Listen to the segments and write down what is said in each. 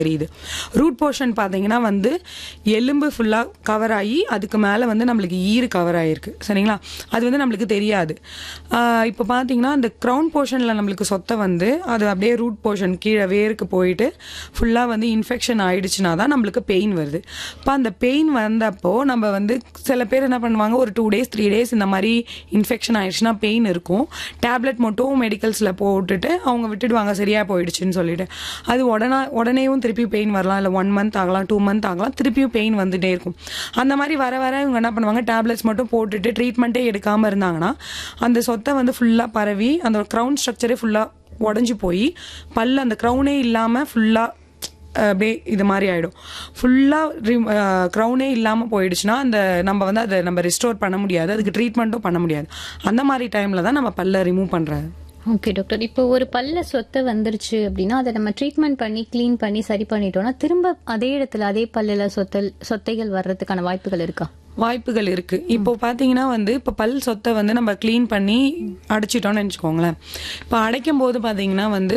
தெரியுது root portion பார்த்தீங்கன்னா வந்து எலும்பு ஃபுல்லாக கவர் ஆகி அதுக்கு மேலே வந்து நம்மளுக்கு ஈறு கவர் ஆகிருக்கு சரிங்களா அது வந்து நம்மளுக்கு தெரியாது இப்போ பார்த்தீங்கன்னா அந்த க்ரௌன் போர்ஷனில் நம்மளுக்கு சொத்தை வந்து அது அப்படியே ரூட் போர்ஷன் கீழே வேருக்கு போயிட்டு ஃபுல்லாக வந்து இன்ஃபெக்ஷன் ஆயிடுச்சுனா தான் நம்மளுக்கு பெயின் வருது இப்போ அந்த பெயின் வந்தப்போ நம்ம வந்து சில பேர் என்ன பண்ணுவாங்க ஒரு டூ டேஸ் த்ரீ டேஸ் இந்த மாதிரி இன்ஃபெக்ஷன் ஆயிடுச்சுன்னா பெயின் இருக்கும் டேப்லெட் மட்டும் மெடிக்கல்ஸில் போட்டுட்டு அவங்க விட்டுடுவாங்க சரியாக போயிடுச்சுன்னு சொல்லிட்டு அது உடனே உடனேயும் திருப்பி பெயின் வரலாம் இல்லை ஒன் மந்த் ஆகலாம் டூ மந்த் ஆகலாம் திருப்பியும் பெயின் வந்துட்டே இருக்கும் அந்த மாதிரி வர வர இவங்க என்ன பண்ணுவாங்க டேப்லெட்ஸ் மட்டும் போட்டுட்டு ட்ரீட்மெண்ட்டே எடுக்காமல் இருந்தாங்கன்னா அந்த சொத்தை வந்து ஃபுல்லாக பரவி அந்த க்ரௌன் ஸ்ட்ரக்சரே ஃபுல்லாக உடஞ்சி போய் பல்லு அந்த க்ரௌனே இல்லாமல் ஃபுல்லாக அப்படியே இது மாதிரி ஆகிடும் ஃபுல்லாக க்ரௌனே இல்லாமல் போயிடுச்சுன்னா அந்த நம்ம வந்து அதை நம்ம ரிஸ்டோர் பண்ண முடியாது அதுக்கு ட்ரீட்மெண்ட்டும் பண்ண முடியாது அந்த மாதிரி டைமில் தான் நம்ம பல்லை ரிமூவ் பண்ணுறது ஓகே டாக்டர் இப்போ ஒரு பல்ல சொத்தை வந்துருச்சு அப்படின்னா அதை நம்ம ட்ரீட்மெண்ட் பண்ணி க்ளீன் பண்ணி சரி பண்ணிட்டோம்னா திரும்ப அதே இடத்துல அதே பல்லுல சொத்தல் சொத்தைகள் வர்றதுக்கான வாய்ப்புகள் இருக்கா வாய்ப்புகள் இருக்கு இப்போ பாத்தீங்கன்னா வந்து இப்போ பல் சொத்தை வந்து நம்ம க்ளீன் பண்ணி அடைச்சிட்டோம்னு நினச்சிக்கோங்களேன் இப்போ அடைக்கும் போது பாத்தீங்கன்னா வந்து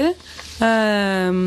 ஆம்,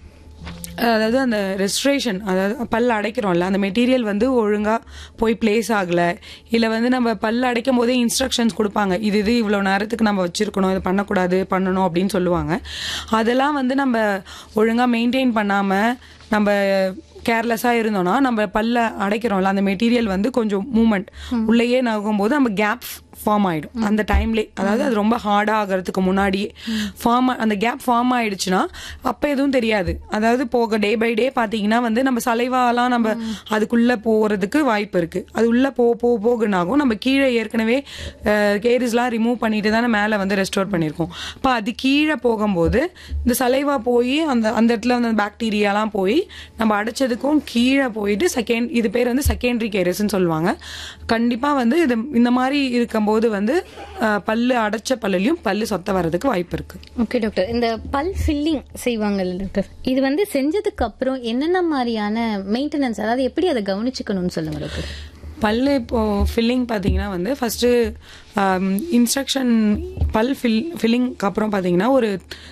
அதாவது அந்த ரெஸ்ட்ரேஷன் அதாவது பல் அடைக்கிறோம்ல அந்த மெட்டீரியல் வந்து ஒழுங்காக போய் பிளேஸ் ஆகலை இல்லை வந்து நம்ம பல் அடைக்கும் போதே இன்ஸ்ட்ரக்ஷன்ஸ் கொடுப்பாங்க இது இது இவ்வளோ நேரத்துக்கு நம்ம வச்சிருக்கணும் இது பண்ணக்கூடாது பண்ணணும் அப்படின்னு சொல்லுவாங்க அதெல்லாம் வந்து நம்ம ஒழுங்காக மெயின்டைன் பண்ணாமல் நம்ம கேர்லெஸ்ஸாக இருந்தோம்னா நம்ம பல்ல அடைக்கிறோம்ல அந்த மெட்டீரியல் வந்து கொஞ்சம் மூமெண்ட் உள்ளேயே நகும்போது நம்ம கேப் ஃபார்ம் ஆயிடும் அந்த டைம்லேயே அதாவது அது ரொம்ப ஹார்டாக ஆகிறதுக்கு முன்னாடியே ஃபார்ம் அந்த கேப் ஃபார்ம் ஆயிடுச்சுன்னா அப்போ எதுவும் தெரியாது அதாவது போக டே பை டே பார்த்தீங்கன்னா வந்து நம்ம சலைவாலாம் நம்ம அதுக்குள்ளே போகிறதுக்கு வாய்ப்பு இருக்கு அது உள்ளே போ போ போகுனாகும் நம்ம கீழே ஏற்கனவே கேரிஸ்லாம் ரிமூவ் பண்ணிட்டு தானே மேலே வந்து ரெஸ்டோர் பண்ணியிருக்கோம் அப்போ அது கீழே போகும்போது இந்த சலைவா போய் அந்த அந்த இடத்துல வந்து பாக்டீரியாலாம் போய் நம்ம அடைச்சதுக்கும் கீழே போயிட்டு செகண்ட் இது பேர் வந்து செகண்டரி கேரிஸ்ன்னு சொல்லுவாங்க கண்டிப்பாக வந்து இது இந்த மாதிரி இருக்கும்போது வந்து அஹ், பல்லு அடைச்ச பல்லுலையும் பல்லு சொத்த வர்றதுக்கு வாய்ப்பு இருக்கு ஓகே டாக்டர் இந்த பல் ஃபில்லிங் செய்வாங்கல்ல டாக்டர் இது வந்து செஞ்சதுக்கு அப்புறம் என்னென்ன மாதிரியான மெயின்டெனன்ஸ் அதாவது எப்படி அதை கவனிச்சுக்கணும்னு சொல்லுங்க டாக்டர் பல்லு இப்போ ஃபில்லிங் பார்த்தீங்கன்னா வந்து ஃபஸ்ட்டு இன்ஸ்ட்ரக்ஷன் பல் ஃபில் ஃபில்லிங்க்கு அப்புறம் பார்த்தீங்கன்னா ஒரு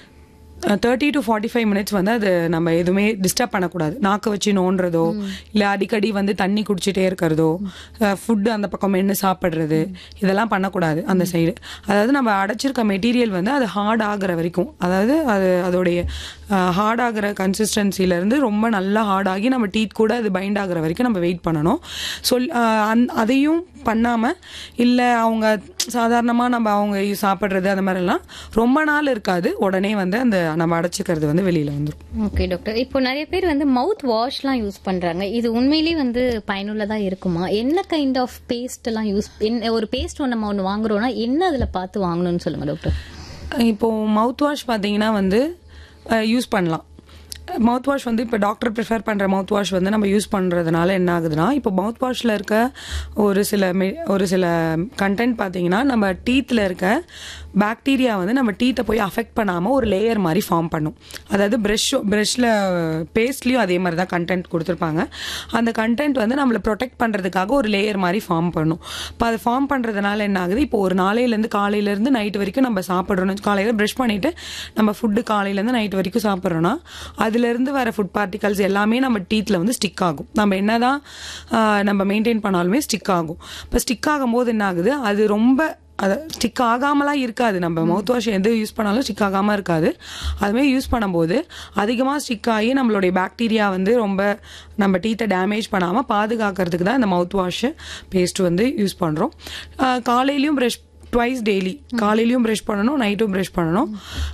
thirty to forty five minutes வந்து அது நம்ம எதுவுமே டிஸ்டர்ப் பண்ணக்கூடாது நாக்கு வச்சு நோண்டுறதோ இல்லை அடிக்கடி வந்து தண்ணி குடிச்சிட்டே இருக்கிறதோ ஃபுட்டு அந்த பக்கம் மென்று சாப்பிட்றது இதெல்லாம் பண்ணக்கூடாது அந்த சைடு அதாவது நம்ம அடைச்சிருக்க மெட்டீரியல் வந்து அது ஹார்ட் ஆகுற வரைக்கும் அதாவது அது அதோடைய ஹார்ட் ஆகிற கன்சிஸ்டன்சிலேருந்து ரொம்ப நல்லா ஹார்ட் ஆகி நம்ம டீத் கூட அது பைண்ட் ஆகுற வரைக்கும் நம்ம வெயிட் பண்ணணும் சொல் அஹ் அந் அதையும் பண்ணாமல் இல்லை அவங்க சாதாரணமாக நம்ம அவங்க சாப்பிட்றது அந்த மாதிரிலாம் ரொம்ப நாள் இருக்காது உடனே வந்து அந்த நம்ம அடைச்சிக்கிறது வந்து வெளியில் வந்துடும் ஓகே டாக்டர் இப்போ நிறைய பேர் வந்து மவுத் வாஷ்லாம் யூஸ் பண்றாங்க இது உண்மையிலேயே வந்து பயனுள்ளதா இருக்குமா என்ன கைண்ட் ஆஃப் பேஸ்ட் எல்லாம் யூஸ் ஒரு பேஸ்ட் ஒன்று நம்ம ஒன்று வாங்குறோம்னா என்ன அதுல பார்த்து வாங்கணும்னு சொல்லுங்க டாக்டர் இப்போ மவுத் வாஷ் பார்த்தீங்கன்னா வந்து யூஸ் பண்ணலாம் மவுத் வாஷ் வந்து இப்போ டாக்டர் ப்ரிஃபர் பண்ணுற மவுத் வாஷ் வந்து நம்ம யூஸ் பண்ணுறதுனால என்ன ஆகுதுன்னா இப்போ மவுத் வாஷில் இருக்க ஒரு சில மெ- ஒரு சில கண்டென்ட் பார்த்தீங்கன்னா நம்ம டீத்தில் இருக்க பாக்டீரியா வந்து நம்ம டீத்தை போய் அஃபெக்ட் பண்ணாமல் ஒரு லேயர் மாதிரி ஃபார்ம் பண்ணும் அதாவது ப்ரெஷ் ப்ரெஷ்ஷில் பேஸ்ட்லேயும் அதே மாதிரி தான் கண்டென்ட் கொடுத்துருப்பாங்க அந்த கண்டென்ட் வந்து நம்மளை ப்ரொடெக்ட் பண்ணுறதுக்காக ஒரு லேயர் மாதிரி ஃபார்ம் பண்ணும் இப்போ அது ஃபார்ம் பண்ணுறதுனால என்ன ஆகுது இப்போ ஒரு நாளையிலேருந்து காலையிலேருந்து நைட் வரைக்கும் நம்ம சாப்பிட்றோம் காலையில் ப்ரஷ் பண்ணிவிட்டு நம்ம ஃபுட்டு காலையிலேருந்து நைட் வரைக்கும் சாப்பிட்றோன்னா அதுலேருந்து வர ஃபுட் பார்ட்டிகல்ஸ் எல்லாமே நம்ம டீத்தில் வந்து ஸ்டிக் ஆகும் நம்ம என்னதான் ஆஹ், நம்ம மெயின்டைன் பண்ணாலுமே ஸ்டிக் ஆகும் இப்போ ஸ்டிக் ஆகும்போது என்ன ஆகுது அது ரொம்ப அது ஸ்டிக் ஆகாமலாம் இருக்காது நம்ம மவுத் வாஷ் எது யூஸ் பண்ணாலும் ஸ்டிக் ஆகாமல் இருக்காது அதுமாதிரி யூஸ் பண்ணும்போது அதிகமாக ஸ்டிக் ஆகி நம்மளுடைய பாக்டீரியா வந்து ரொம்ப நம்ம டீத்தை டேமேஜ் பண்ணாமல் பாதுகாக்கிறதுக்கு தான் இந்த மவுத் வாஷ் பேஸ்ட் வந்து யூஸ் பண்ணுறோம் காலையிலையும் ப்ரஷ் ட்வைஸ் டெய்லி காலையிலயும் ப்ரஷ் பண்ணணும் நைட்டும் ப்ரஷ் பண்ணணும்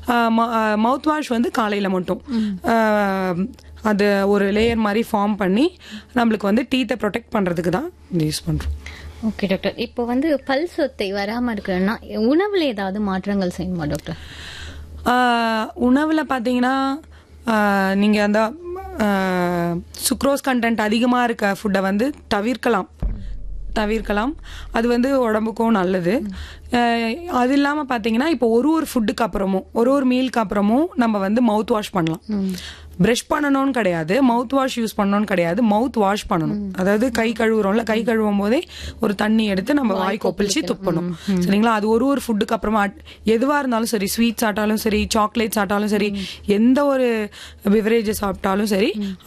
மவுத் வாஷ் வந்து காலையில் மட்டும் ஆஹ் அது ஒரு லேயர் மாதிரி ஃபார்ம் பண்ணி நம்மளுக்கு வந்து டீத்தை ப்ரொடெக்ட் பண்ணுறதுக்கு தான் இது யூஸ் பண்ணுறோம் ஓகே டாக்டர் இப்போ வந்து பல் சொத்தை வராம இருக்கணும்னா உணவுல ஏதாவது மாற்றங்கள் செய்யணுமா டாக்டர் உணவில் பார்த்தீங்கன்னா நீங்கள் அந்த சுக்ரோஸ் கண்டென்ட் அதிகமாக இருக்க ஃபுட்டை வந்து தவிர்க்கலாம் தவிர்க்கலாம் அது வந்து உடம்புக்கும் நல்லது அஹ், அது இல்லாமல் பார்த்தீங்கன்னா இப்போ ஒரு ஒரு ஃபுட்டுக்கு அப்புறமும் ஒரு ஒரு மீலுக்கு அப்புறமும் நம்ம வந்து மவுத் வாஷ் பண்ணலாம் பிரஷ் பண்ணணும்னு கிடையாது மவுத் வாஷ் யூஸ் பண்ணணும்னு கிடையாது மவுத் வாஷ் பண்ணணும் அதாவது கை கழுவுறோம்ல கை கழுவும் போதே ஒரு தண்ணி எடுத்து நம்ம வாய் கொப்பளிச்சு துப்பணும் சரிங்களா அது ஒரு ஒரு ஃபுட்டுக்கு அப்புறமா எதுவா இருந்தாலும் சரி ஸ்வீட் சாப்பிட்டாலும் சரி சாக்லேட் சாப்பிட்டாலும் சரி எந்த ஒரு பிவரேஜஸ் சாப்பிட்டாலும் சரி